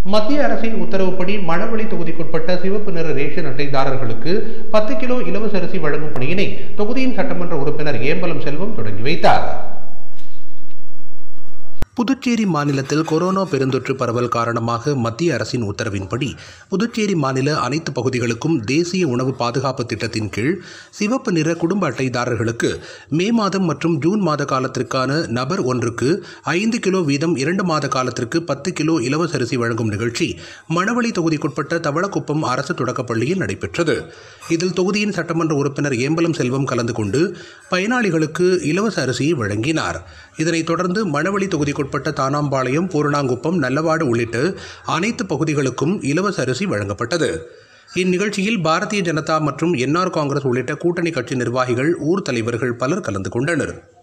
மத்திய அரசின் உத்தரவுப்படி மணவெளி தொகுதிக்குட்பட்ட சிவப்பு நிற ரேஷன் அட்டைதாரர்களுக்கு பத்து கிலோ இலவச அரிசி வழங்கும் பணியினை தொகுதியின் சட்டமன்ற உறுப்பினர் ஏம்பலம் செல்வம் தொடங்கி வைத்தார் புதுச்சேரி மாநிலத்தில் கொரோனா பெருந்தொற்று பரவல் காரணமாக மத்திய அரசின் உத்தரவின்படி புதுச்சேரி மாநில அனைத்து பகுதிகளுக்கும் தேசிய உணவு பாதுகாப்பு திட்டத்தின் கீழ் சிவப்பு நிற குடும்ப அட்டைதாரர்களுக்கு மே மாதம் மற்றும் ஜூன் மாத காலத்திற்கான நபர் ஒன்றுக்கு ஐந்து கிலோ வீதம் இரண்டு மாத காலத்திற்கு பத்து கிலோ இலவச அரிசி வழங்கும் நிகழ்ச்சி மணவெளி தொகுதிக்குட்பட்ட தவளக்குப்பம் அரசு தொடக்கப்பள்ளியில் நடைபெற்றது இதில் தொகுதியின் சட்டமன்ற உறுப்பினர் ஏம்பலம் செல்வம் கலந்து கொண்டு பயனாளிகளுக்கு இலவச அரிசியை வழங்கினார் இதனைத் தொடர்ந்து மணவெளி தொகுதிக்குட்பட்ட தானாம்பாளையம் பூரணாங்குப்பம் நல்லவாடு உள்ளிட்ட அனைத்து பகுதிகளுக்கும் இலவச அரிசி வழங்கப்பட்டது இந்நிகழ்ச்சியில் பாரதிய ஜனதா மற்றும் என்ஆர் காங்கிரஸ் உள்ளிட்ட கூட்டணி கட்சி நிர்வாகிகள் ஊர் தலைவர்கள் பலர் கலந்து கொண்டனர்